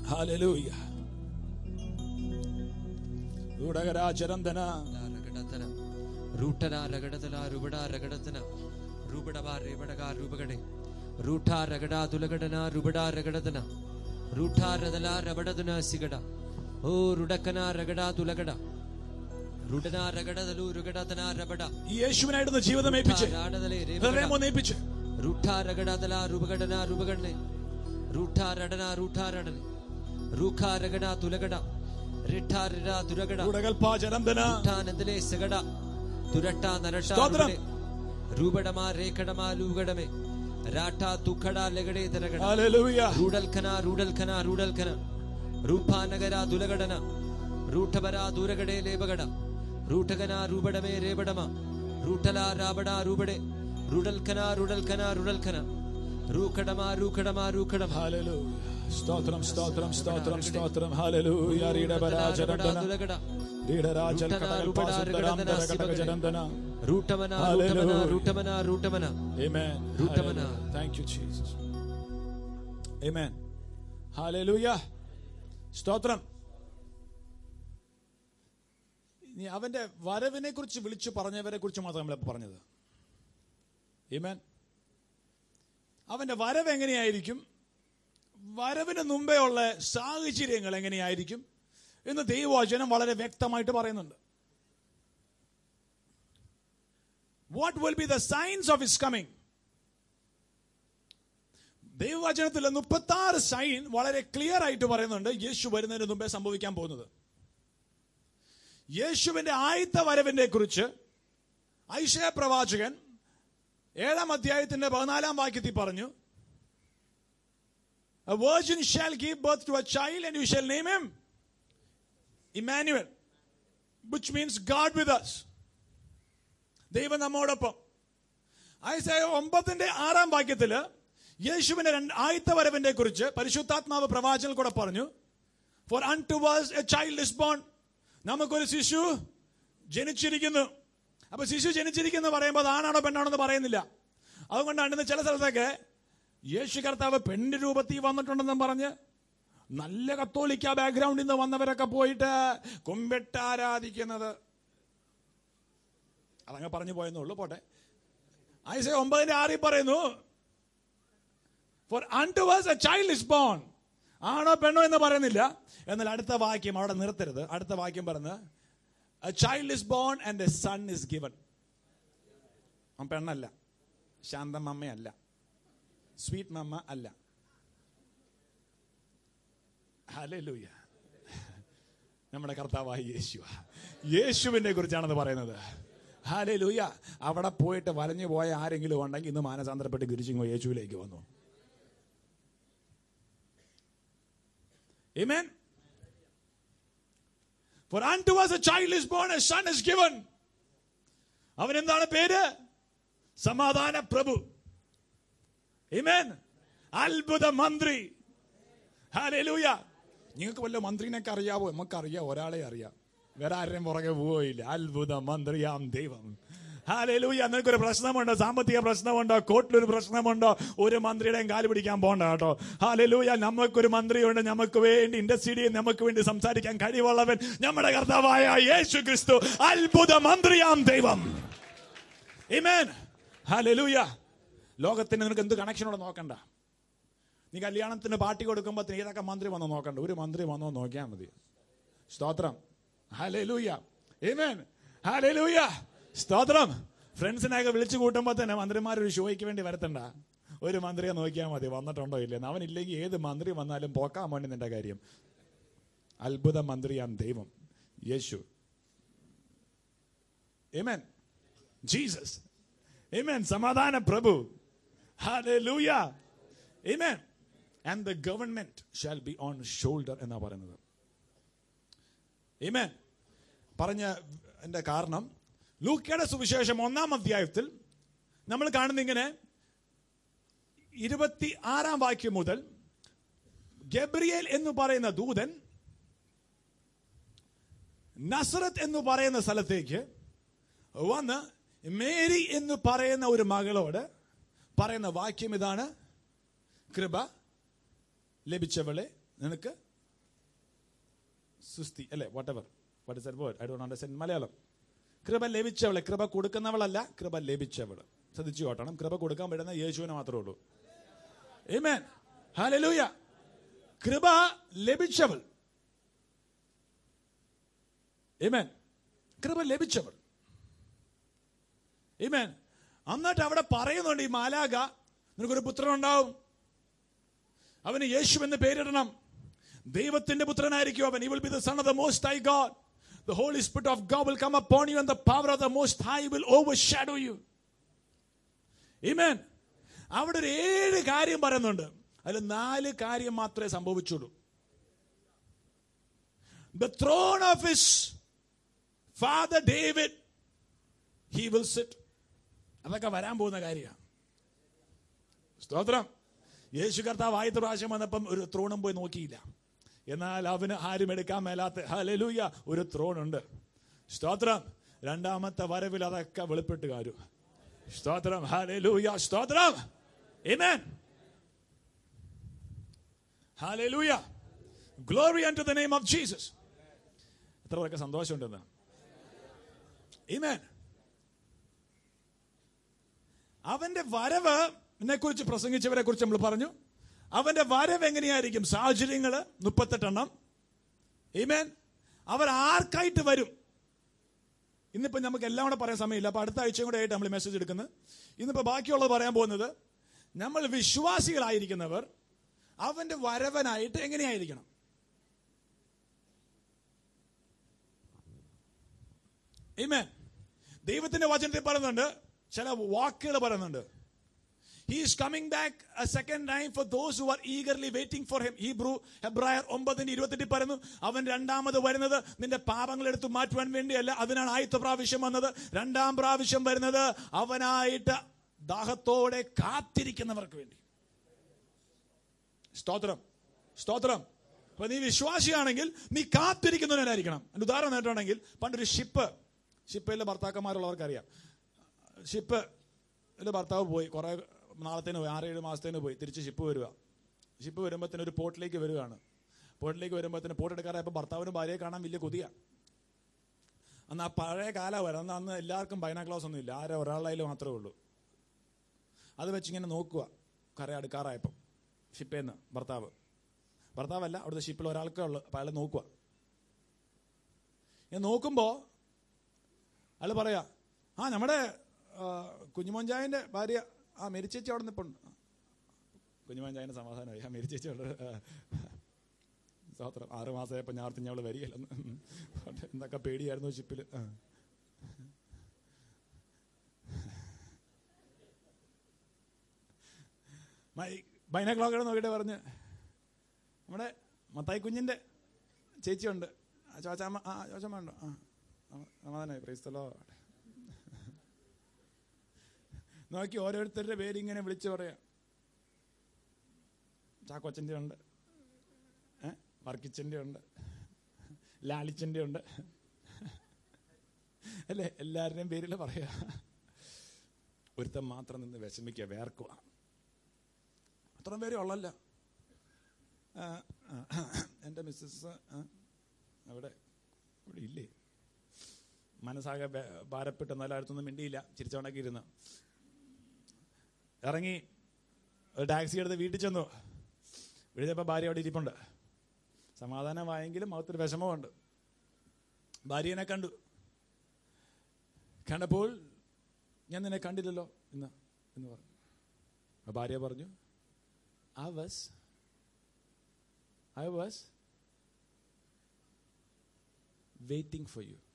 Hallelujah ഉടകരാചരന്തന ರಗಡತನ ರೂಟನ ರಗಡತನ ರುಬಡ ರಗಡತನ ರೂಬಡಬ ರೇಬಡಗ ರೂಬಗಡೆ ರೂಠ ರಗಡ ತುಲಗಡನ ರುಬಡ ರಗಡತನ ರೂಠ ರದಲ ರಬಡದನ ಸಿಗಡ ಓ ರುಡಕನ ರಗಡ ತುಲಗಡ ರುಡನ ರಗಡದಲು ರುಗಡತನ ರಬಡ ഈ യേശുവിനായിട്ടൊന്ന് ജീവിതം ഏൽപ്പിച്ച് ರಾಡದಲೆ ഹൃദയം ರೇಬಡ ഒന്ന് ഏൽപ്പിച്ച് ರೂಠ ರಗಡದಲ ರುಬಗಡನ ರುಬಗಡನೆ ರೂಠ ರಡನ ರೂಠ ರಡನೆ ರೂಖ ರಗಡ ತುಲಗಡ ರಿಠ ರಿಡ ತುರಗಡ ഉടകൽപാചരന്തന ಠಾನಂದಲೇ ಸಗಡ ತುರಟ್ಟ ನರಟ ಸ್ತೋತ್ರ. ರುಬಡೆ, ರೂಬಡಮ ರೇಖಡಮ ಲೂಗಡಮೆ ರಾಠ ತುಖಡ ಲೆಗಡೆ ದರಗಡ ഹാലലൂയ ರೂಡಲ್ಖನ ರೂಡಲ್ಖನ ರೂಡಲ್ಖನ ರೂಪಾನಗರ ದುಲಗಡನ ರೂಠಬರ ದೂರಗಡೆ ಲೇಬಗಡ ರೂಠಗನ ರೂಬಡಮೆ ರೇಬಡಮ ರೂಠಲ ರಾಬಡ ರೂಬಡೆ ರೂಡಲ್ಖನ ರೂಡಲ್ಖನ ರೂಡಲ್ಖನ ರೂಕಡಮ ರೂಕಡಮ ರೂಕಡಮ ഹാലലൂയ സ്തോത്രം സ്തോത്രം സ്തോത്രം സ്തോത്രം ഹാലലൂയ രീടപരാചരന്തന ದುಲಗಡ രീടരാജൽ കടകൽപാസുന്ദരാന്തരകജനന്തന ರೂಟಮನ ರೂಟಮನ Hallelujah. ರೂಟಮನ ರೂಟಮನ Amen. Rutamana. Hallelujah. Thank you, Jesus. Amen. Hallelujah. സ്തോത്രം ഇനി അവന്റെ വരവിനെ കുറിച്ച് വിളിച്ചു പറഞ്ഞവരെ കുറിച്ച് മാത്രം നമ്മളിപ്പോ പറഞ്ഞത് Amen. അവന്റെ വരവ് എങ്ങനെയായിരിക്കും വരവിന് മുമ്പേ ഉള്ള സാഹചര്യങ്ങൾ എങ്ങനെയായിരിക്കും എന്ന് ദൈവവചനം വളരെ വ്യക്തമായിട്ട് പറയുന്നുണ്ട് what will be the signs of his coming ദൈവവചനത്തിൽ മുപ്പത്തി ആറ് സൈൻ വളരെ ക്ലിയർ ആയിട്ട് പറയുന്നുണ്ട് യേശു വരുന്നതിന് മുമ്പേ സംഭവിക്കാൻ പോകുന്നത് യേശുവിന്റെ ആദ്യത്തെ വരവിനെ കുറിച്ച് ഐഷയ പ്രവാചകൻ ഏഴാം അധ്യായത്തിന്റെ പതിനാലാം വാക്യത്തിൽ പറഞ്ഞു A virgin shall give birth to a child and you shall name him Emmanuel, which means God with us. ദൈവം നമ്മോടൊപ്പം ഐസയ ഒമ്പതിന്റെ ആറാം വാക്യത്തില് യേശുവിന്റെ രണ്ട് ആദ്യത്തെ വരവിനെ കുറിച്ച് പരിശുദ്ധാത്മാവ് പ്രവാചകൻ കൂടെ പറഞ്ഞു for unto us a child is born നമുക്കൊരു ശിശു ജനിച്ചിരിക്കുന്നു അപ്പൊ ശിശു ജനിച്ചിരിക്കുന്നു പറയുമ്പോൾ അത് ആണാണോ പെണ്ണാണോ എന്ന് പറയുന്നില്ല അതുകൊണ്ടാണ് ഇന്ന് ചില സ്ഥലത്തൊക്കെ യേശു കർത്താവ് പെണ്ണിന്റെ രൂപത്തിൽ വന്നിട്ടുണ്ടെന്നും പറഞ്ഞ് നല്ല കത്തോലിക്ക ബാക്ക്ഗ്രൗണ്ടിൽ നിന്ന് വന്നവരൊക്കെ പോയിട്ട് കുമ്പിട്ട് ആരാധിക്കുന്നത് അതങ്ങ് പറഞ്ഞു പോയെന്നുള്ളൂ പോട്ടെ ഐസ ഒമ്പതിന്റെ ആറിൽ പറയുന്നു for unto us a child is born ആണോ പെണ്ണോ എന്ന് പറയുന്നില്ല എന്നാൽ അടുത്ത വാക്യം അവിടെ നിർത്തരുത് അടുത്ത വാക്യം പറഞ്ഞ് a child is born and a son is given അവൻ പെണ്ണല്ല ശാന്തം അമ്മയല്ല സ്വീറ്റ് മമ്മ അല്ല ഹല്ലേലൂയ നമ്മുടെ കർത്താവായ യേശു യേശുവിനെ കുറിച്ചാണെന്ന് പറയുന്നത് ഹാലലൂയ അവിടെ പോയിട്ട് വലഞ്ഞു പോയ ആരെങ്കിലും ഉണ്ടെങ്കിൽ ഇന്ന് മാനസാന്തരപ്പെട്ട് ഗിരിച്ചിങ്ങോ യേശുവിലേക്ക് വന്നു Amen. For unto us a child is born, a son is given. അവൻ എന്താണ് പേര് സമാധാന പ്രഭു Amen. അത്ഭുത മന്ത്രി ഹാലൂയ നിങ്ങൾക്ക് വല്ല മന്ത്രിനൊക്കെ അറിയാവോ നമുക്ക് അറിയാം ഒരാളെ അറിയാം വേറെ ആരുടെയും പുറകെ പോയില്ല അത്ഭുത മന്ത്രിയാം ദൈവം ഹാലൂയ നിനക്കൊരു പ്രശ്നമുണ്ടോ സാമ്പത്തിക പ്രശ്നമുണ്ടോ കോർട്ടിലൊരു പ്രശ്നമുണ്ടോ ഒരു മന്ത്രിയുടെയും കാല് പിടിക്കാൻ പോണ്ട കേട്ടോ ഹാലൂയ നമുക്കൊരു മന്ത്രിയുണ്ട് നമുക്ക് വേണ്ടി ഇൻഡസ്ട്രിയിൽ നമുക്ക് വേണ്ടി സംസാരിക്കാൻ കഴിവുള്ളവൻ നമ്മുടെ കർത്താവായ യേശു ക്രിസ്തു അത്ഭുത മന്ത്രിയാം ദൈവം Amen. Hallelujah. ലോകത്തിന് നിനക്ക് എന്ത് കണക്ഷനോടെ നോക്കണ്ട നീ കല്യാണത്തിന് പാർട്ടി കൊടുക്കുമ്പോൾ ഏതൊക്കെ മന്ത്രി വന്നോ നോക്കണ്ട ഒരു മന്ത്രി വന്നോ നോക്കിയാൽ മതി സ്തോത്രം ഹലൂയ ഏമേൻ ഹലൂയ സ്തോത്രം ഫ്രണ്ട്സിനെയൊക്കെ വിളിച്ചു കൂട്ടുമ്പോൾ തന്നെ മന്ത്രിമാർ ഒരു ഷോയ്ക്ക് വേണ്ടി വരത്തണ്ട ഒരു മന്ത്രിയെ നോക്കിയാൽ മതി വന്നിട്ടുണ്ടോ ഇല്ലെന്ന് അവനില്ലെങ്കിൽ ഏത് മന്ത്രി വന്നാലും പോക്കാൻ വേണ്ടി നിന്റെ കാര്യം അത്ഭുത മന്ത്രിയാം ദൈവം യേശു ഏമേൻ ജീസസ് ഏമേൻ സമാധാന പ്രഭു Hallelujah. Amen. And the government shall be on shoulder എന്നാ പറയുന്നത് Amen. പറഞ്ഞ എന്റെ കാരണം ലൂക്കയുടെ സുവിശേഷം ഒന്നാം അധ്യായത്തിൽ നമ്മൾ കാണുന്ന ഇങ്ങനെ ഇരുപത്തി ആറാം വാക്യം മുതൽ ഗബ്രിയേൽ എന്ന് പറയുന്ന ദൂതൻ നസറത്ത് എന്ന് പറയുന്ന സ്ഥലത്തേക്ക് വന്ന് മേരി എന്ന് പറയുന്ന ഒരു മകളോട് പറയുന്ന വാക്യം ഇതാണ് കൃപ ലഭിച്ചവളെ നിനക്ക് സുസ്തി അല്ലേ whatever what is word I don't understand Malayalam കൃപ ലഭിച്ചവളെ കൃപ കൊടുക്കുന്നവളല്ല കൃപ ലഭിച്ചവൾ ശ്രദ്ധിച്ചു ഓട്ടണം കൃപ കൊടുക്കാൻ പറ്റുന്ന യേശുവിനെ മാത്രമേ ഉള്ളൂ Amen. Hallelujah. കൃപ ലഭിച്ചവൾ Amen. കൃപ ലഭിച്ചവൾ Amen. എന്നിട്ട് അവിടെ പറയുന്നുണ്ട് ഈ മാലാക നിനക്കൊരു പുത്രൻ ഉണ്ടാവും അവന് യേശു എന്ന് പേരിടണം ദൈവത്തിന്റെ പുത്രനായിരിക്കും അവൻ he will be the son of the most high god the holy spirit of god will come upon you and the power of the most high will overshadow you Amen. അവിടെ ഒരു ഏഴ് കാര്യം പറയുന്നുണ്ട് അതിൽ നാല് കാര്യം മാത്രമേ സംഭവിച്ചുള്ളൂ the throne of his father David he will sit അതൊക്കെ വരാൻ പോകുന്ന കാര്യമാണ് സ്തോത്രം യേശു കർത്താവ് ആദ്യത്തെ പ്രാവശ്യം വന്നപ്പം ഒരു ത്രോണും പോയി നോക്കിയില്ല എന്നാൽ അവന് ആരും എടുക്കാൻ മേലാത്ത ഹലലൂയ ഒരു ത്രോണുണ്ട് സ്തോത്രം രണ്ടാമത്തെ വരവിൽ അതൊക്കെ വെളിപ്പെട്ട് കാരും സ്തോത്രം ഹലലൂയ സ്തോത്രം Amen. Hallelujah. Glory unto the name of Jesus. എത്ര പേർക്ക് സന്തോഷമുണ്ടെന്ന് Amen. അവന്റെ വരവ് കുറിച്ച് പ്രസംഗിച്ചവരെ കുറിച്ച് നമ്മൾ പറഞ്ഞു അവന്റെ വരവ് എങ്ങനെയായിരിക്കും സാഹചര്യങ്ങള് മുപ്പത്തെട്ടെണ്ണം Amen. അവർ ആർക്കായിട്ട് വരും ഇന്നിപ്പോ നമുക്ക് എല്ലാം കൂടെ പറയാൻ സമയമില്ല അപ്പൊ അടുത്ത ആഴ്ചയും കൂടെ ആയിട്ട് നമ്മൾ മെസ്സേജ് എടുക്കുന്നത് ഇന്നിപ്പോ ബാക്കിയുള്ളത് പറയാൻ പോകുന്നത് നമ്മൾ വിശ്വാസികളായിരിക്കുന്നവർ അവന്റെ വരവനായിട്ട് എങ്ങനെയായിരിക്കണം Amen. ദൈവത്തിന്റെ വചനത്തിൽ പറയുന്നുണ്ട് ചില വാക്കുകൾ പറയുന്നുണ്ട് he is coming back a second time for those who are eagerly waiting for him Hebrew ഹെബ്രായർ ഒമ്പതിന്റെ ഇരുപത്തെട്ടിൽ പറയുന്നു അവൻ രണ്ടാമത് വരുന്നത് നിന്റെ പാപങ്ങൾ എടുത്തു മാറ്റുവാൻ വേണ്ടിയല്ല അതിനാണ് ആദ്യത്തെ പ്രാവശ്യം വന്നത് രണ്ടാം പ്രാവശ്യം വരുന്നത് അവനായിട്ട് ദാഹത്തോടെ കാത്തിരിക്കുന്നവർക്ക് വേണ്ടി സ്തോത്രം സ്തോത്രം അപ്പൊ നീ വിശ്വാസിയാണെങ്കിൽ നീ കാത്തിരിക്കുന്നവനായിരിക്കണം എന്റെ ഉദാഹരണം നേരിട്ടുണ്ടെങ്കിൽ പണ്ടൊരു ഷിപ്പ് ഷിപ്പിലെ ഭർത്താക്കന്മാരുള്ളവർക്ക് അറിയാം ഷിപ്പ് ഭർത്താവ് പോയി കുറെ നാളത്തേന് പോയി ആറേഴ് മാസത്തേന് പോയി തിരിച്ച് ഷിപ്പ് വരിക ഷിപ്പ് വരുമ്പോഴത്തേന് ഒരു പോർട്ടിലേക്ക് വരികയാണ് പോർട്ടിലേക്ക് വരുമ്പോഴത്തേന് പോർട്ട് എടുക്കാറായപ്പോൾ ഭർത്താവിനും ഭാര്യയെ കാണാൻ വലിയ കൊതിയ അന്ന് ആ പഴയ കാലം വരെ അന്ന് അന്ന് എല്ലാവർക്കും ബൈനാക്ലോസ് ഒന്നും ഇല്ല ആരോ ഒരാളായാലും മാത്രമേ ഉള്ളൂ അത് വെച്ചിങ്ങനെ നോക്കുക കര അടുക്കാറായപ്പം ഷിപ്പേന്ന് ഭർത്താവ് ഭർത്താവല്ല അവിടുത്തെ ഷിപ്പിൽ ഒരാൾക്കേ ഉള്ളു അപ്പം അയാൾ നോക്കുക ഞാൻ നോക്കുമ്പോൾ അയാൾ പറയാ ആ നമ്മുടെ കുഞ്ഞുമോഞ്ചായന്റെ ഭാര്യ ആ മെരിച്ചേച്ചി അവിടെ നിൽപ്പുണ്ട് കുഞ്ഞുമോഞ്ചായന്റെ സമാധാനമായി ആ മെരിച്ചേച്ചി അവിടെ സ്തോത്രം ആറ് മാസമായപ്പോൾ ഞാൻ ഞങ്ങൾ വരികയില്ലെന്ന് എന്തൊക്കെ പേടിയായിരുന്നു ഷിപ്പിൽ ബൈനക്ലോക്കടെ നോക്കിയിട്ട് പറഞ്ഞ് നമ്മുടെ മത്തായി കുഞ്ഞിന്റെ ചേച്ചിയുണ്ട് ചോച്ചാമ്മ ആ ചോച്ചമ്മ ഉണ്ടോ ആ സമാധാനമായി പ്രൈസ്തലോ നോക്കി ഓരോരുത്തരുടെ പേര് ഇങ്ങനെ വിളിച്ചു പറയാം ചാക്കോച്ചൻ്റെ ഉണ്ട് ഏ വർക്കിച്ചൻ്റെ ഉണ്ട് ലാലിച്ചൻ്റെ ഉണ്ട് അല്ലേ എല്ലാവരുടെയും പേരിൽ പറയാ ഒരുത്തൻ മാത്രം നിന്ന് വിഷമിക്കുക വേർക്കുക അത്രയും പേരും ഉള്ളല്ല എൻ്റെ മിസ്സസ് അവിടെ ഇവിടെ ഇല്ലേ മനസ്സാകെ ഭാരപ്പെട്ട് നല്ല അടുത്തൊന്നും മിണ്ടിയില്ല ചിരിച്ചോണ്ടൊക്കെ ഇരുന്ന് ഇറങ്ങി ഒരു ടാക്സി എടുത്ത് വീട്ടിൽ ചെന്നു വീട്ടിൽ ഭാര്യ അവിടെ ഇരിപ്പുണ്ട് സമാധാനമായെങ്കിലും അകത്തൊരു വിഷമമുണ്ട് ഭാര്യനെ കണ്ടു കണ്ടപ്പോൾ ഞാൻ നിന്നെ കണ്ടില്ലല്ലോ ഇന്ന് എന്ന് പറഞ്ഞു ഭാര്യ പറഞ്ഞു I was, I was waiting for you.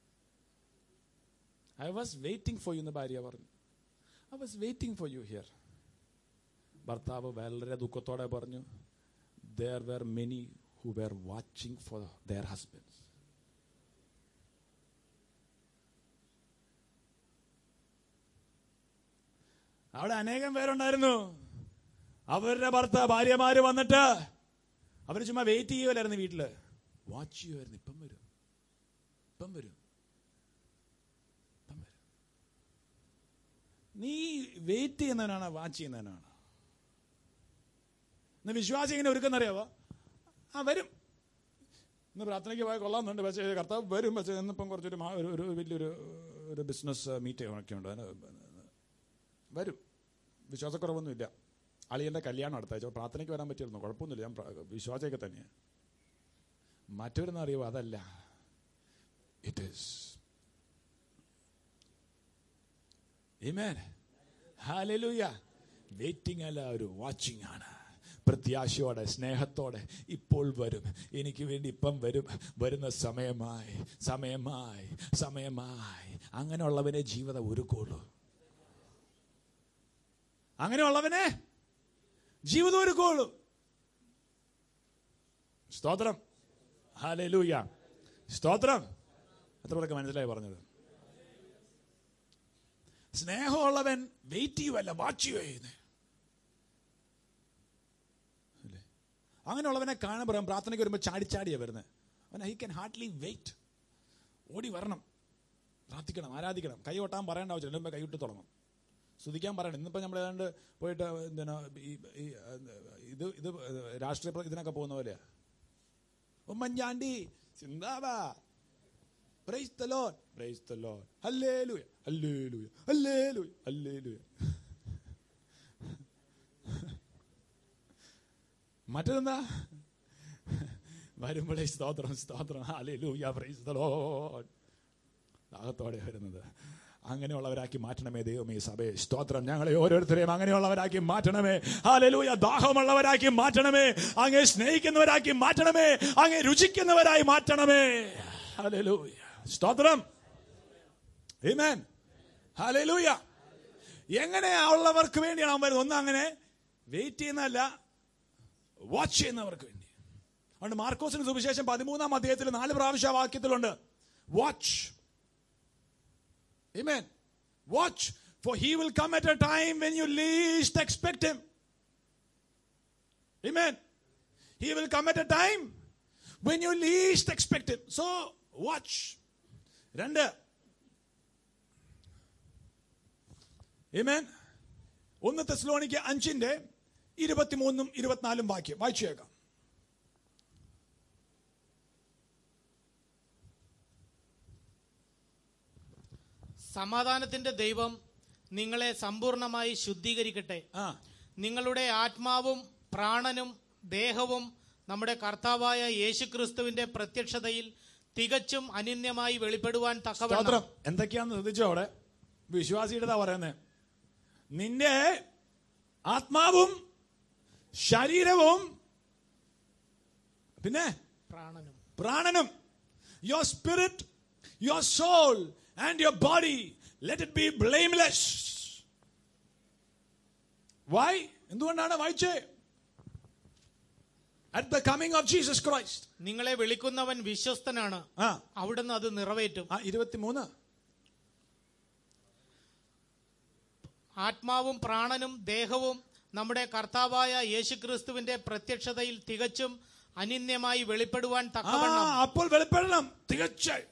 I was waiting for you എന്ന് ഭാര്യ പറഞ്ഞു I was waiting for you here ഭർത്താവ് വളരെ ദുഃഖത്തോടെ പറഞ്ഞു there were many who were watching for their husbands അവിടെ അനേകം പേരുണ്ടായിരുന്നു അവരുടെ ഭർത്ത ഭാര്യമാര് വന്നിട്ട് അവർ ചുമ്മാ വെയിറ്റ് ചെയ്യുമല്ലായിരുന്നു വീട്ടില് വാച്ച് ചെയ്യുമായിരുന്നു ഇപ്പം വരും ഇപ്പം വരും ഇപ്പം വരും നീ വെയിറ്റ് ചെയ്യുന്നവനാണ് വാച്ച് ചെയ്യുന്നവനാണ് എന്നാ വിശ്വാസം ഇങ്ങനെ ഒരുക്കുന്നറിയാവോ ആ വരും ഇന്ന് പ്രാർത്ഥനയ്ക്ക് പോയാൽ കൊള്ളാമെന്നുണ്ട് പക്ഷേ കർത്താവ് വരും പക്ഷേ ഇന്നിപ്പം കുറച്ചൊരു മാ- ഒരു ഒരു വലിയൊരു ഒരു ബിസിനസ് മീറ്റിംഗ് ഒക്കെ ഉണ്ട് അതിന് വരും വിശ്വാസക്കുറവൊന്നുമില്ല അളിയൻ്റെ കല്യാണം അടുത്താഴ്ച അപ്പോൾ പ്രാർത്ഥനയ്ക്ക് വരാൻ പറ്റിയിരുന്നു കുഴപ്പമൊന്നുമില്ല ഞാൻ പ്ര- വിശ്വാസമൊക്കെ തന്നെയാണ് മറ്റൊരെന്ന് അറിയുമോ അതല്ല it is Amen. Hallelujah. Waiting അല്ല ഒരു വാച്ചിങ് ആണ് പ്രത്യാശയോടെ സ്നേഹത്തോടെ ഇപ്പോൾ വരും എനിക്ക് വേണ്ടി ഇപ്പം വരും വരുന്ന സമയമായി സമയമായി സമയമായി അങ്ങനെയുള്ളവനെ ജീവിതം ഒരുക്കുള്ളൂ അങ്ങനെയുള്ളവനെ ജീവിതം ഒരുക്കുള്ളൂ സ്തോത്രം ഹാലൂയ സ്തോത്രം എത്ര പേർക്ക് മനസ്സിലായി പറഞ്ഞത് സ്നേഹമുള്ളവൻ വെയിറ്റ് ചെയ്യുവല്ല വാച്ച് ചെയ്യുന്നേ അങ്ങനെയുള്ളവനെ കാണുമ്പോൾ പ്രാർത്ഥനയ്ക്ക് വരുമ്പോൾ ചാടിച്ചാടിയാ വരുന്നത് അവൻ ഹി ക്യാൻ ഹാർഡ്ലി വെയിറ്റ് ഓടി വരണം പ്രാർത്ഥിക്കണം ആരാധിക്കണം കൈ കൊട്ടാൻ പറയേണ്ട ആവശ്യമില്ല മുമ്പേ കൈവിട്ട് തുടങ്ങും സ്തുതിക്കാൻ പറയണം ഇന്നിപ്പോൾ നമ്മൾ ഏതാണ്ട് പോയിട്ട് എന്തിനാ ഈ ഈ, ഇത് ഇത് രാഷ്ട്രീയ പ്ര- ഇതിനൊക്കെ പോകുന്ന പോലെയാ Oommen Chandy ചിന്താവാ price the Lord price the Lord hallelujah hallelujah hallelujah hallelujah മറ്റതെന്താ വരുമ്പോഴേ സ്തോത്രം സ്തോത്രം ഹല്ലേലൂയ പ്രൈസ് the Lord ദാഹത്തോടെ വരുന്നത് അങ്ങനെയുള്ളവരാക്കി മാറ്റണമേ ദൈവമേ സഭയെ സ്തോത്രം ഞങ്ങളെ ഓരോരുത്തരെയും അങ്ങനെയുള്ളവരാക്കി മാറ്റണമേ ഹാലലൂയ ദാഹമുള്ളവരാക്കി മാറ്റണമേ അങ്ങേ സ്നേഹിക്കുന്നവരാക്കി മാറ്റണമേ അങ്ങേ രുചിക്കുന്നവരായി മാറ്റണമേ ഹാലലൂയ സ്തോത്രം Amen. ഹാലലൂയ എങ്ങനെയാ ഉള്ളവർക്ക് വേണ്ടിയാണ് അവൻ വരുന്നത് ഒന്ന് അങ്ങനെ വെയിറ്റ് ചെയ്യുന്നതല്ല വാച്ച് ചെയ്യുന്നവർക്ക് വേണ്ടി അതുകൊണ്ട് മാർക്കോസിന് സുവിശേഷം പതിമൂന്നാം അധ്യായത്തിൽ നാല് പ്രാവശ്യ വാക്യത്തിലുണ്ട് watch Amen. Watch, for he will come at a time when you least expect him. Amen. He will come at a time when you least expect him. So, watch. രണ്ട് Amen. ഒന്ന് തെസ്ലോണിക്ക് അഞ്ചിന്റെ ഇരുപത്തിമൂന്നും ഇരുപത്തിനാലും വാക്യം വായിച്ചു കേൾക്കാം സമാധാനത്തിന്റെ ദൈവം നിങ്ങളെ സമ്പൂർണമായി ശുദ്ധീകരിക്കട്ടെ ആ നിങ്ങളുടെ ആത്മാവും പ്രാണനും ദേഹവും നമ്മുടെ കർത്താവായ യേശുക്രിസ്തുവിന്റെ പ്രത്യക്ഷതയിൽ തികച്ചും അനന്യമായി വെളിപ്പെടുവാൻ സ്തോത്രം തക്കവണ്ണം എന്തൊക്കെയാന്ന് ശ്രദ്ധിച്ചോ അവിടെ വിശ്വാസിയുടെ പറയുന്നത് നിന്റെ ആത്മാവും ശരീരവും പിന്നെ പ്രാണനും പ്രാണനും your spirit your soul and your body let it be blameless why എന്തുകൊണ്ടാണ് വായിച്ചേ at the coming of Jesus Christ നിങ്ങളെ വിളിക്കുന്നവൻ വിശ്വസ്തനാണ് ആ അവിടുന്ന് അത് നിറവേറ്റും ആ ഇരുപത്തിമൂന്ന് ആത്മാവും പ്രാണനും ദേഹവും നമ്മുടെ കർത്താവായ യേശുക്രിസ്തുവിന്റെ പ്രത്യക്ഷതയിൽ തികച്ചും അനിന്യമായി വെളിപ്പെടുവാൻ ആ തക്കവണ്ണം അപ്പോൾ വെളിപ്പെടണം തികച്ചായി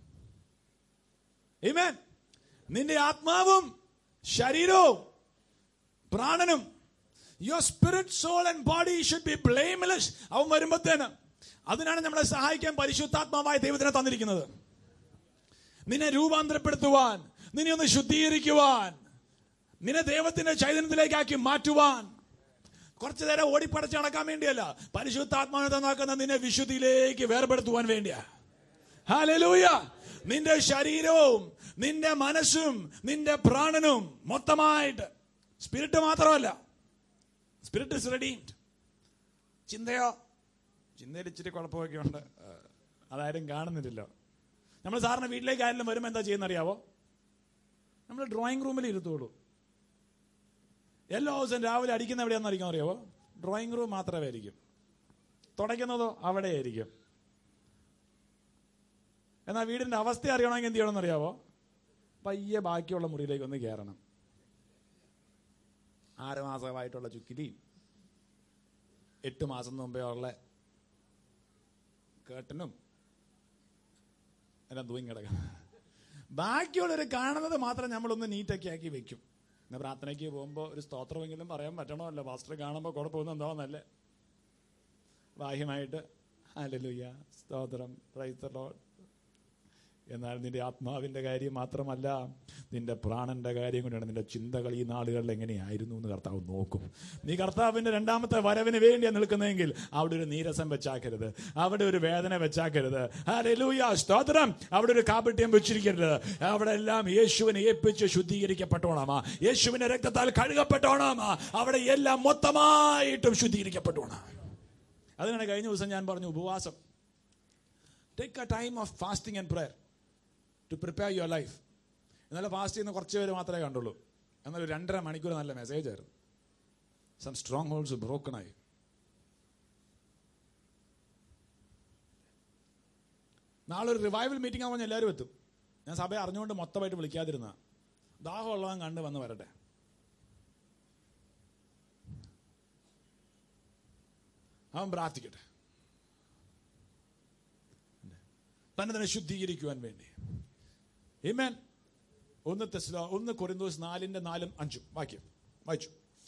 Amen. നിന്റെ ആത്മാവും ശരീരവും പ്രാണനും your spirit soul and body should be blameless അവൻ വരുമ്പോഴത്തേന് അതിനാണ് നമ്മളെ സഹായിക്കാൻ പരിശുദ്ധാത്മാവായ ദൈവത്തിനെ തന്നിരിക്കുന്നത് നിന്നെ രൂപാന്തരപ്പെടുത്തുവാൻ നിന്നെ ഒന്ന് ശുദ്ധീകരിക്കുവാൻ നിന്നെ ദൈവത്തിന്റെ ചൈതന്യത്തിലേക്കാക്കി മാറ്റുവാൻ കുറച്ചു നേരം ഓടിപ്പടച്ച് നടക്കാൻ വേണ്ടിയല്ല പരിശുദ്ധാത്മാവിനെ തന്നാക്കുന്ന നിന്നെ വിശുദ്ധിയിലേക്ക് വേർപെടുത്തുവാൻ വേണ്ടിയാ ഹാലലൂയ നിന്റെ ശരീരവും നിന്റെ മനസ്സും നിന്റെ പ്രാണനും മൊത്തമായിട്ട് സ്പിരിറ്റ് മാത്രമല്ല സ്പിരിറ്റ് ഇസ് റെഡീംഡ് ചിന്തയോ ചിന്തയിൽ ഇച്ചിരി കുഴപ്പമൊക്കെ ഉണ്ട് ആ, അതാരും കാണുന്നില്ലല്ലോ നമ്മൾ സാറിന് വീട്ടിലേക്ക് ആരെങ്കിലും വരുമ്പോൾ എന്താ ചെയ്യുന്നറിയാവോ നമ്മൾ ഡ്രോയിങ് റൂമിൽ ഇരുത്തുള്ളൂ എല്ലാ ദിവസവും രാവിലെ അടിക്കുന്ന എവിടെയാണെന്ന് അറിയാൻ അറിയാവോ ഡ്രോയിങ് റൂം മാത്രമേ ആയിരിക്കും തുടയ്ക്കുന്നതോ അവിടെ ആയിരിക്കും എന്നാൽ വീടിന്റെ അവസ്ഥ അറിയണമെങ്കിൽ എന്ത് ചെയ്യണമെന്ന് അറിയാവോ പയ്യെ ബാക്കിയുള്ള മുറിയിലേക്ക് ഒന്ന് കയറണം ആറ് മാസമായിട്ടുള്ള ചുക്കിരിയും എട്ട് മാസം മുമ്പേ ഉള്ള കേട്ടനും എല്ലാം തൂങ്ങി കിടക്കണം ബാക്കിയുള്ളവർ കാണുന്നത് മാത്രം നമ്മളൊന്ന് നീറ്റൊക്കെ ആക്കി വെക്കും ഇന്ന് പ്രാർത്ഥനയ്ക്ക് പോകുമ്പോൾ ഒരു സ്തോത്രമെങ്കിലും പറയാൻ പറ്റണമല്ലോ പാസ്റ്റർ കാണുമ്പോൾ കുഴപ്പമൊന്നും എന്താണെന്നല്ലേ ബാഹ്യമായിട്ട് ഹല്ലേലൂയ സ്തോത്രം പ്രൈസ് ദി ലോർഡ് എന്നാൽ നിന്റെ ആത്മാവിന്റെ കാര്യം മാത്രമല്ല നിന്റെ പ്രാണന്റെ കാര്യം കൊണ്ടാണ് നിന്റെ ചിന്തകൾ ഈ നാളുകളിൽ എങ്ങനെയായിരുന്നു എന്ന് കർത്താവ് നോക്കും നീ കർത്താവിന്റെ രണ്ടാമത്തെ വരവിന് വേണ്ടിയാണ് നിൽക്കുന്നതെങ്കിൽ അവിടെ ഒരു നീരസം വെച്ചാക്കരുത് അവിടെ ഒരു വേദന വെച്ചാക്കരുത് ഹല്ലേലൂയ സ്തോത്രം അവിടെ ഒരു കാപട്യം വെച്ചിരിക്കരുത് അവിടെ എല്ലാം യേശുവിനെ ഏൽപ്പിച്ച് ശുദ്ധീകരിക്കപ്പെട്ടോണമാ യേശുവിന്റെ രക്തത്താൽ കഴുകപ്പെട്ടോണമാ അവിടെ എല്ലാം മൊത്തമായിട്ടും ശുദ്ധീകരിക്കപ്പെട്ടോണം അതിനാണ് കഴിഞ്ഞ ദിവസം ഞാൻ പറഞ്ഞു ഉപവാസം take a time of fasting and prayer to prepare your life ഇന്നലെ ഫാസ്റ്റ് ചെയ്യുന്ന കുറച്ച് പേര് മാത്രമേ കണ്ടുള്ളൂ എന്നാൽ ഒരു രണ്ടര മണിക്കൂർ നല്ല മെസ്സേജ് ആയിരുന്നു സം സ്ട്രോങ് ഹോൾസ് ബ്രോക്കൺ ആയി നാളെ ഒരു റിവൈവൽ മീറ്റിംഗ് ആകുമ്പോൾ എല്ലാവരും എത്തും ഞാൻ സഭയെ അറിഞ്ഞുകൊണ്ട് മൊത്തമായിട്ട് വിളിക്കാതിരുന്ന ദാഹമുള്ളവൻ കണ്ട് വന്ന് വരട്ടെ അവൻ പ്രാർത്ഥിക്കട്ടെ തന്നെ തന്നെ ശുദ്ധീകരിക്കുവാൻ വേണ്ടി Amen. ഒന്ന് തെസ്ലോ ഒന്ന് കൊറിന്തോസ് നാലിന്റെ നാലും അഞ്ചും വാക്യം വായിച്ചു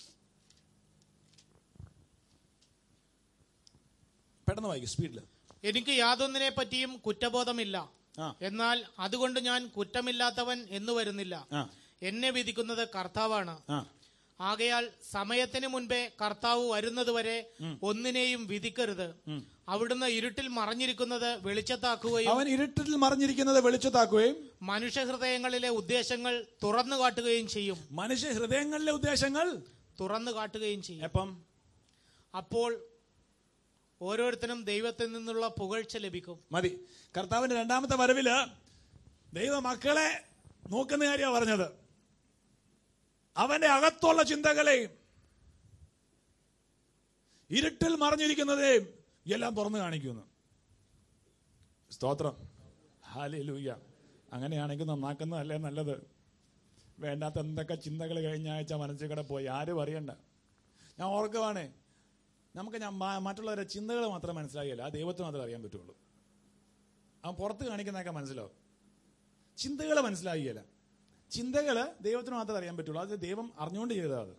പെട്ടെന്ന് വായിക്കും സ്പീഡിൽ എനിക്ക് യാതൊന്നിനെ പറ്റിയും കുറ്റബോധമില്ല ആ എന്നാൽ അതുകൊണ്ട് ഞാൻ കുറ്റമില്ലാത്തവൻ എന്ന് വരുന്നില്ല ആ എന്നെ വിധിക്കുന്നത് കർത്താവാണ് ആ ആകയാൽ സമയത്തിന് മുൻപേ കർത്താവ് വരുന്നതുവരെ ഒന്നിനെയും വിധിക്കരുത് അവിടുന്ന് ഇരുട്ടിൽ മറഞ്ഞിരിക്കുന്നത് വെളിച്ചത്താക്കുകയും അവൻ ഇരുട്ടിൽ മറിഞ്ഞിരിക്കുന്നത് വെളിച്ചത്താക്കുകയും മനുഷ്യഹൃദയങ്ങളിലെ ഉദ്ദേശങ്ങൾ തുറന്നു കാട്ടുകയും ചെയ്യും മനുഷ്യ ഹൃദയങ്ങളിലെ ഉദ്ദേശങ്ങൾ തുറന്നു കാട്ടുകയും ചെയ്യും എപ്പം അപ്പോൾ ഓരോരുത്തരും ദൈവത്തിൽ നിന്നുള്ള പുകഴ്ച ലഭിക്കും മതി കർത്താവിന്റെ രണ്ടാമത്തെ വരവില് ദൈവ മക്കളെ നോക്കുന്ന കാര്യമാണ് പറഞ്ഞത് അവന്റെ അകത്തുള്ള ചിന്തകളെയും ഇരുട്ടിൽ മറിഞ്ഞിരിക്കുന്നതേയും എല്ലാം തുറന്നു കാണിക്കുന്നു സ്തോത്രം ഹാലൂയ്യ അങ്ങനെയാണെങ്കിൽ നന്നാക്കുന്നതല്ലേ നല്ലത് വേണ്ടാത്ത എന്തൊക്കെ ചിന്തകൾ കഴിഞ്ഞ ആഴ്ച മനസ്സിൽ കൂടെ പോയി ആരും അറിയണ്ട ഞാൻ ഓർക്കുവാണേ നമുക്ക് ഞാൻ മ- മറ്റുള്ളവരുടെ ചിന്തകൾ മാത്രം മനസ്സിലാകില്ല ആ ദൈവത്തിന് മാത്രമേ അറിയാൻ പറ്റുള്ളൂ അവൻ പുറത്ത് കാണിക്കുന്നതൊക്കെ മനസ്സിലാവും ചിന്തകൾ മനസ്സിലാകില്ല ചിന്തകൾ ദൈവത്തിന് മാത്രമേ അറിയാൻ പറ്റുള്ളൂ അത് ദൈവം അറിഞ്ഞുകൊണ്ട് ചെയ്തതാ അത്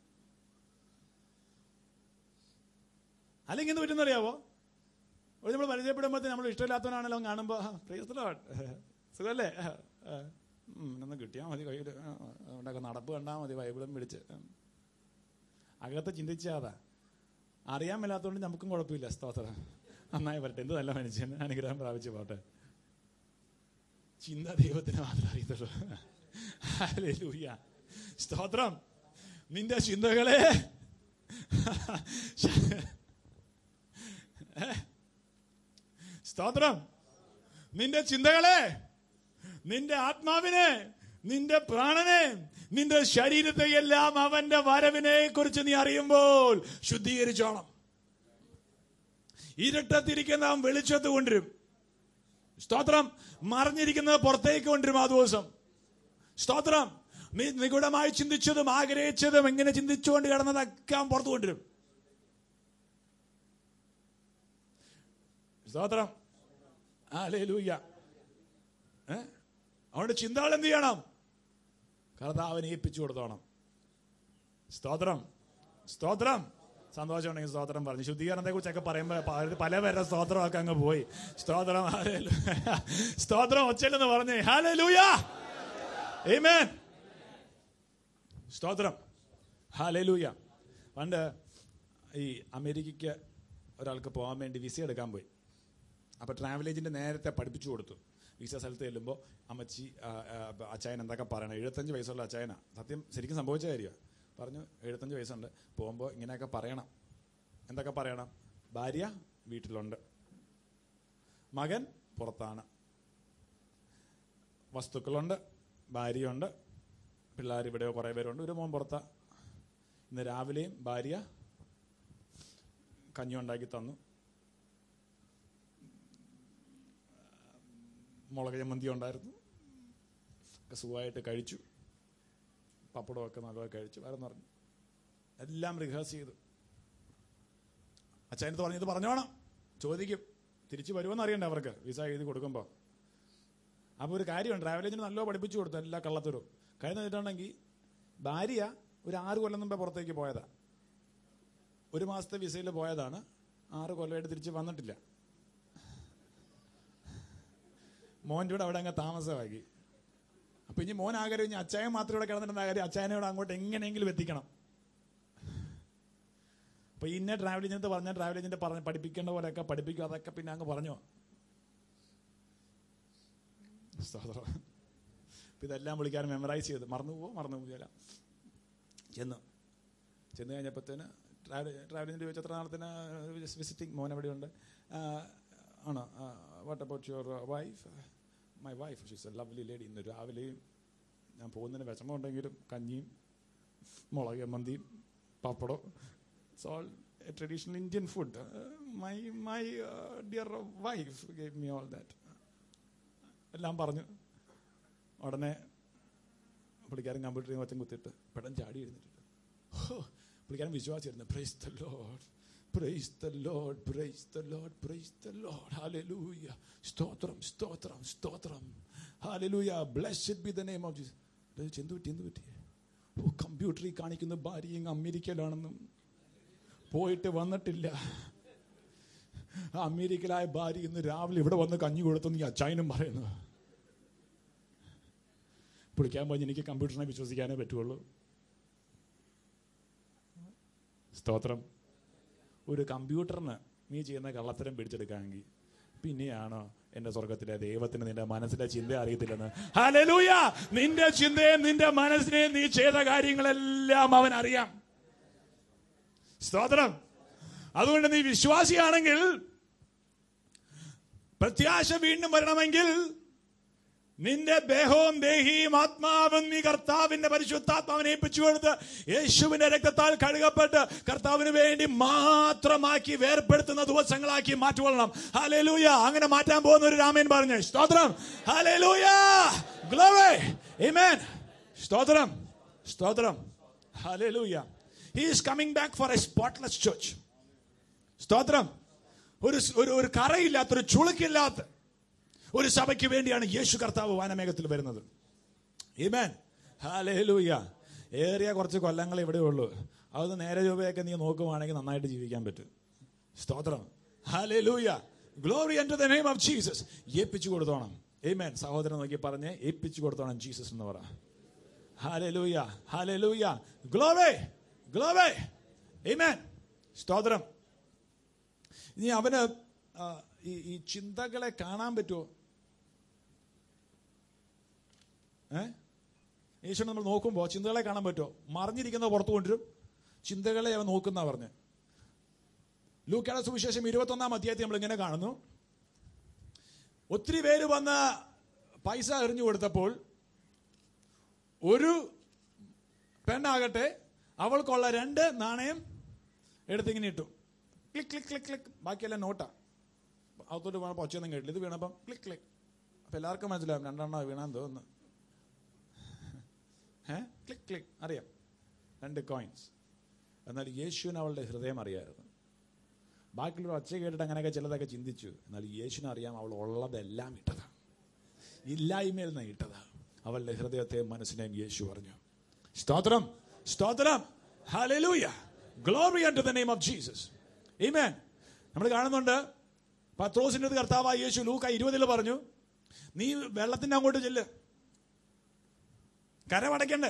അല്ലെങ്കിൽ എന്ത് പറ്റുന്ന അറിയാവോ ഒരു നമ്മൾ പരിചയപ്പെടുമ്പോൾ നമ്മൾ ഇഷ്ടമില്ലാത്തവനാണല്ലോ കാണുമ്പോൾ സുഖല്ലേ ആ, ആ, ഉം, ഒന്ന് കിട്ടിയാൽ മതി കയ്യിൽ അതുകൊണ്ടൊക്കെ നടപ്പ് കണ്ടാൽ മതി ബൈബിളും പിടിച്ച് ഉം. അകത്ത് ചിന്തിച്ചാതാ അറിയാൻ മേലാത്തതുകൊണ്ട് നമുക്കും കുഴപ്പമില്ല സ്തോത്രം നന്നായി വരട്ടെ എന്ത് നല്ല മനുഷ്യൻ അനുഗ്രഹം പ്രാപിച്ചു പോട്ടെ ചിന്ത ദൈവത്തിന് മാത്രമേ അറിയത്തുള്ളൂ ഹല്ലേലൂയ. സ്തോത്രം നിന്റെ ചിന്തകളെ സ്തോത്രം നിന്റെ ചിന്തകളെ നിന്റെ ആത്മാവിനെ നിന്റെ പ്രാണനെ നിന്റെ ശരീരത്തെ എല്ലാം അവന്റെ വരവിനെ കുറിച്ച് നീ അറിയുമ്പോൾ ശുദ്ധീകരിച്ചോണം ഇരുട്ടത്തിരിക്കുന്ന അവൻ വെളിച്ചത്ത് കൊണ്ടുവരും സ്തോത്രം മറിഞ്ഞിരിക്കുന്നത് പുറത്തേക്ക് കൊണ്ടുവരും ആ ദിവസം സ്തോത്രം നീ നിഗൂഢമായി ചിന്തിച്ചതും ആഗ്രഹിച്ചതും എങ്ങനെ ചിന്തിച്ചുകൊണ്ട് കിടന്നതൊക്കെ അവൻ പുറത്തു കൊണ്ടുവരും സ്തോത്രം ഹല്ലേലൂയ ഏ അവന്റെ ചിന്തകൾ എന്ത് ചെയ്യണം കർത്താവിനെ ഏൽപ്പിച്ചു കൊടുത്തോണം സ്തോത്രം സ്തോത്രം സന്തോഷമുണ്ടെങ്കിൽ സ്തോത്രം പറഞ്ഞു ശുദ്ധീകരണത്തെ കുറിച്ചൊക്കെ പറയുമ്പോൾ പല- പല പേരുടെ സ്തോത്രമൊക്കെ അങ്ങ് പോയി സ്തോത്രം ഹല്ലേലൂയ. സ്തോത്രം ഒച്ചല്ലെന്ന് പറഞ്ഞേ ഹാലൂയ Amen. സ്തോത്രം ഹാലൂയ പണ്ട് ഈ അമേരിക്കയ്ക്ക് ഒരാൾക്ക് പോകാൻ വേണ്ടി വിസ എടുക്കാൻ പോയി അപ്പൊ ട്രാവൽ ഏജന്റ് നേരത്തെ പഠിപ്പിച്ചു കൊടുത്തു വിസ സ്ഥലത്ത് ചെല്ലുമ്പോൾ അമ്മച്ചി ആ, ആ, അച്ചായൻ എന്തൊക്കെ പറയണം എഴുപത്തഞ്ച് വയസ്സുള്ള അച്ചായനാ സത്യം ശരിക്കും സംഭവിച്ച കാര്യമാണ് പറഞ്ഞു എഴുപത്തഞ്ച് വയസ്സുണ്ട് പോകുമ്പോൾ ഇങ്ങനെയൊക്കെ പറയണം എന്തൊക്കെ പറയണം ഭാര്യ വീട്ടിലുണ്ട് മകൻ പുറത്താണ് വസ്തുക്കളുണ്ട് ഭാര്യയുണ്ട് പിള്ളേർ ഇവിടെയോ കുറേ പേരുണ്ട് ഒരു മോൻ പുറത്താ ഇന്ന് രാവിലെയും ഭാര്യ കഞ്ഞി ഉണ്ടാക്കി തന്നു മുളക് ചമ്മന്തി ഉണ്ടായിരുന്നു ഒക്കെ സുഖമായിട്ട് കഴിച്ചു പപ്പടമൊക്കെ നല്ലപോലെ കഴിച്ചു വേറെ പറഞ്ഞു എല്ലാം റിഹേഴ്സ് ചെയ്തു അച്ഛനത്ത് പറഞ്ഞു ഇത് പറഞ്ഞോണം ചോദിക്കും തിരിച്ചു വരുമെന്ന് അറിയണ്ടേ അവർക്ക് വിസ എഴുതി കൊടുക്കുമ്പോൾ അപ്പോൾ ഒരു കാര്യമുണ്ട് ട്രാവൽ ഏജന്റ് നല്ലോ പഠിപ്പിച്ചു കൊടുത്തു എല്ലാ കള്ളത്തരും കഴിഞ്ഞ വെച്ചിട്ടുണ്ടെങ്കിൽ ഭാര്യ ഒരു ആറ് കൊല്ലം മുമ്പേ പുറത്തേക്ക് പോയതാ ഒരു മാസത്തെ വിസയിൽ പോയതാണ് ആറ് കൊല്ലമായിട്ട് തിരിച്ച് വന്നിട്ടില്ല മോൻ്റെ കൂടെ അവിടെ അങ്ങ് താമസമാക്കി അപ്പൊ ഇനി മോൻ ആഗ്രഹം ഇനി അച്ചായൻ മാത്രം ഇവിടെ കിടന്നിട്ടുണ്ട കാര്യം അച്ചായനെ ഇവിടെ അങ്ങോട്ട് എങ്ങനെയെങ്കിലും എത്തിക്കണം അപ്പൊ ഇന്ന ട്രാവൽ ഏജന്റ് പറഞ്ഞ ട്രാവൽ ഏജന്റ് പറഞ്ഞ് പഠിപ്പിക്കേണ്ട പോലെയൊക്കെ പഠിപ്പിക്കും അതൊക്കെ പിന്നെ അങ്ങ് പറഞ്ഞു സ്തോത്രം. അപ്പൊ ഇതെല്ലാം പുള്ളിക്കാരൻ മെമ്മറൈസ് ചെയ്ത് മറന്നു പോവോ മറന്നു പോവില്ല ചെന്ന് ചെന്ന് കഴിഞ്ഞപ്പോഴത്തേന് ട്രാവൽ ട്രാവൽ ഏജന്റ് ചോദിച്ചു എത്ര നാളത്തിന് വിസിറ്റിംഗ് മോൻ എവിടെയുണ്ട് ആ, ആണോ what about your wife my wife she's a lovely lady ഇന്ന് രാവിലെയും ഞാൻ പോകുന്നതിന് വിഷമമുണ്ടെങ്കിലും കഞ്ഞിയും മുളക് മന്തിയും പപ്പടം it's all traditional Indian food my my dear wife gave me all that എല്ലാം പറഞ്ഞു ഉടനെ പുള്ളിക്കാരൻ കമ്പ്യൂട്ടറിൽ വച്ചം കുത്തിയിട്ട് പെട്ടെന്ന് ചാടി എഴുന്നിട്ട് പുള്ളിക്കാരൻ വിശ്വാസിയായിരുന്നു praise the lord praise the lord praise the lord praise the lord ഹല്ലേലൂയ സ്തോത്രം സ്തോത്രം സ്തോത്രം ഹല്ലേലൂയ blessed be the name of Jesus എന്തു പറ്റി എന്തു പറ്റി ഓ കമ്പ്യൂട്ടറിൽ കാണിക്കുന്ന ഭാര്യ ഇങ്ങ് അമേരിക്കയിലാണെന്നും പോയിട്ട് വന്നിട്ടില്ല ആ അമേരിക്കയിലായ ഭാര്യ ഇന്ന് രാവിലെ ഇവിടെ വന്ന് കഞ്ഞി കൊടുത്തെന്ന് ഈ അച്ചായനും പറയുന്നു പുളിക്കാൻ പോയി എനിക്ക് കമ്പ്യൂട്ടറിനെ വിശ്വസിക്കാനേ പറ്റുള്ളൂ സ്തോത്രം ഒരു കമ്പ്യൂട്ടറിന് നീ ചെയ്യുന്ന കള്ളത്തരം പിടിച്ചെടുക്കാമെങ്കിൽ പിന്നെയാണോ എന്റെ സ്വർഗത്തിലെ ദൈവത്തിന് നിന്റെ മനസ്സിലെ ചിന്ത അറിയത്തില്ലെന്ന് ഹല്ലേലൂയ നിന്റെ ചിന്തയും നിന്റെ മനസ്സിനെയും നീ ചെയ്ത കാര്യങ്ങളെല്ലാം അവൻ അറിയാം സ്തോത്രം അതുകൊണ്ട് നീ വിശ്വാസിയാണെങ്കിൽ പ്രത്യാശ വീണ്ടും വരണമെങ്കിൽ നിന്റെ ദേഹവും ദേഹിയും ആത്മാവും നീ കർത്താവിന്റെ പരിശുദ്ധാത്മാവിനെ ഏൽപ്പിച്ചു കൊടുത്ത് യേശുവിന്റെ രക്തത്താൽ കഴുകപ്പെട്ട് കർത്താവിന് വേണ്ടി മാത്രമാക്കി വേർപ്പെടുത്തുന്ന ദിവസങ്ങളാക്കി മാറ്റിക്കൊള്ളണം ഹാലേലൂയ അങ്ങനെ മാറ്റാൻ പോകുന്ന ഒരു രാമൻ പറഞ്ഞു സ്തോത്രം ഹാലേലൂയ ഗ്ലോറി ആമേൻ സ്തോത്രം സ്തോത്രം ഹാലേലൂയ he is coming back for a spotless church സ്തോത്രം ഒരു ഒരു ഒരു കറയില്ലാത്ത ഒരു ചുളുക്കില്ലാത്ത ഒരു സഭയ്ക്ക് വേണ്ടിയാണ് യേശു കർത്താവ് വാനമേഘത്തിൽ വരുന്നത് ഈമേൻ ഹാലേലൂയ ഏറിയ കുറച്ച് കൊല്ലങ്ങൾ ഇവിടെ ഉള്ളൂ അത് നേരെ രൂപയൊക്കെ നീ നോക്കുവാണെങ്കിൽ നന്നായിട്ട് ജീവിക്കാൻ പറ്റും സ്തോത്രം ഹാലേലൂയ glory and the name of Jesus ഏൽപ്പിച്ചു കൊടുത്തോണം ഏമേൻ സഹോദരൻ നോക്കി പറഞ്ഞ് ഏൽപ്പിച്ചു കൊടുത്തോണം ജീസസ് എന്ന് പറ ഹാലേലൂയ ഹാലേലൂയ ഗ്ലോവേ ഗ്ലോവേ ഏമേൻ സ്തോത്രം ഇനി അവന് ആ, ഈ ഈ ചിന്തകളെ കാണാൻ പറ്റുമോ ഏ യേശു നമ്മൾ നോക്കുമ്പോൾ ചിന്തകളെ കാണാൻ പറ്റുമോ മറിഞ്ഞിരിക്കുന്ന പുറത്തു കൊണ്ടുവരും ചിന്തകളെ അവൻ നോക്കുന്ന പറഞ്ഞ് ലൂക്കാട സുവിശേഷം ഇരുപത്തൊന്നാം അധ്യായത്തിൽ നമ്മൾ ഇങ്ങനെ കാണുന്നു ഒത്തിരി പേര് വന്ന് പൈസ എറിഞ്ഞു കൊടുത്തപ്പോൾ ഒരു പെണ്ണാകട്ടെ അവൾക്കുള്ള രണ്ട് നാണയം എടുത്തിങ്ങനെ ഇട്ടു ക്ലിക്ക് ക്ലിക്ക് ക്ലിക്ക് ക്ലിക്ക് ബാക്കിയെല്ലാം നോട്ടാ അകത്തോട്ട് വീണപ്പോൾ ഒച്ചയൊന്നും കേട്ടില്ല ഇത് വീണപ്പം ക്ലിക്ക് ക്ലിക്ക് അപ്പൊ എല്ലാവർക്കും മനസ്സിലാവും രണ്ടെണ്ണം വീണാൻ തോന്നുന്നു ഏ ക്ലിക്ക് ക്ലിക്ക് അറിയാം രണ്ട് കോയിൻസ് എന്നാൽ യേശുവിന് അവളുടെ ഹൃദയം അറിയായിരുന്നു ബാക്കിയുള്ള ഒച്ച കേട്ടിട്ട് അങ്ങനെയൊക്കെ ചിലതൊക്കെ ചിന്തിച്ചു എന്നാൽ യേശുവിന് അറിയാം അവൾ ഉള്ളതെല്ലാം ഇട്ടത് ഇല്ലായ്മയിൽ നിന്ന് ഇട്ടത് അവളുടെ ഹൃദയത്തെയും മനസ്സിനെയും യേശു പറഞ്ഞു സ്തോത്രം സ്തോത്രം ഹല്ലേലൂയ glory to the name of Jesus amen നമ്മൾ കാണുന്നുണ്ട് പത്രോസിന്റെ അടുത്ത് കർത്താവായ യേശു ലൂക്ക ഇരുപതിൽ പറഞ്ഞു നീ വെള്ളത്തിന്റെ അങ്ങോട്ട് ചെല്ല് കരമടയ്ക്കണ്ടേ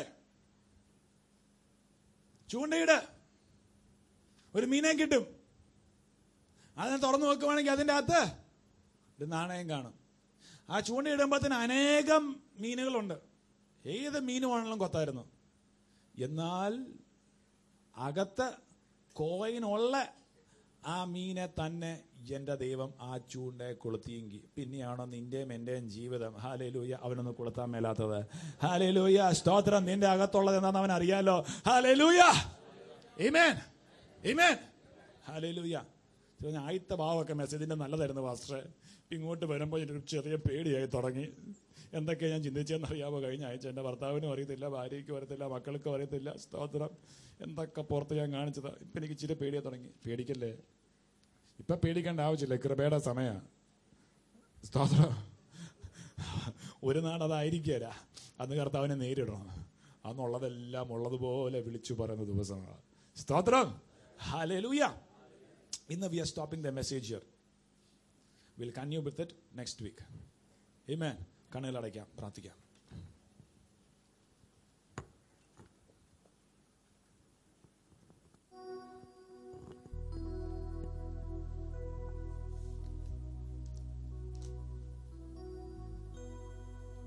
ചൂണ്ടയിട് ഒരു മീനെ കിട്ടും അതിനെ തുറന്നു നോക്കുവാണെങ്കിൽ അതിൻ്റെ അകത്ത് ഒരു നാണയം കാണും ആ ചൂണ്ടയിടുമ്പോഴത്തേന് അനേകം മീനുകളുണ്ട് ഏത് മീനുമാണെങ്കിലും കൊത്തായിരുന്നു എന്നാൽ അകത്ത് കോയിനുള്ള ആ മീനെ തന്നെ എന്റെ ദൈവം ആ ചൂണ്ടെ കൊളുത്തിയെങ്കിൽ പിന്നെയാണോ നിന്റെയും എന്റെയും ജീവിതം ഹാലേലൂയ അവനൊന്ന് കൊളുത്താൻ മേലാത്തത് ഹാലേലൂയ സ്തോത്രം നിന്റെ അകത്തുള്ളത് എന്താണെന്ന് അവൻ അറിയാലോ ഹാലേലൂയ ഇമേൻ ഇമേൻ ഹാലേലൂയ ഞാൻ ആയിത്ത ഭാവമൊക്കെ മെസ്സേജിന്റെ നല്ലതായിരുന്നു പാസ്റ്ററെ ഇങ്ങോട്ട് വരുമ്പോൾ എനിക്ക് ചെറിയ പേടിയായി തുടങ്ങി എന്തൊക്കെ ഞാൻ ചിന്തിച്ചെന്ന് അറിയാമോ കഴിഞ്ഞ ആഴ്ച എൻ്റെ ഭർത്താവിനും അറിയത്തില്ല ഭാര്യയ്ക്കും അറിയത്തില്ല മക്കൾക്കും അറിയത്തില്ല സ്തോത്രം എന്തൊക്കെ പുറത്ത് ഞാൻ കാണിച്ചതാ ഇപ്പം എനിക്ക് ഇച്ചിരി പേടിയായി തുടങ്ങി പേടിക്കല്ലേ ഇപ്പൊ പേടിക്കേണ്ട ആവശ്യമില്ല കൃപയുടെ സമയ സ്തോത്രം ഒരു നാട് അതായിരിക്കല അന്ന് കർത്താവിനെ നേരിടണം അന്നുള്ളതെല്ലാം ഉള്ളതുപോലെ വിളിച്ചു പറയുന്ന ദിവസമാണ് സ്തോത്രം ഹാലൂയ ഇന്ന് we are stopping the message here will continue with it next week Amen. കണ്ണുകൾ അടയ്ക്കാം പ്രാർത്ഥിക്കാം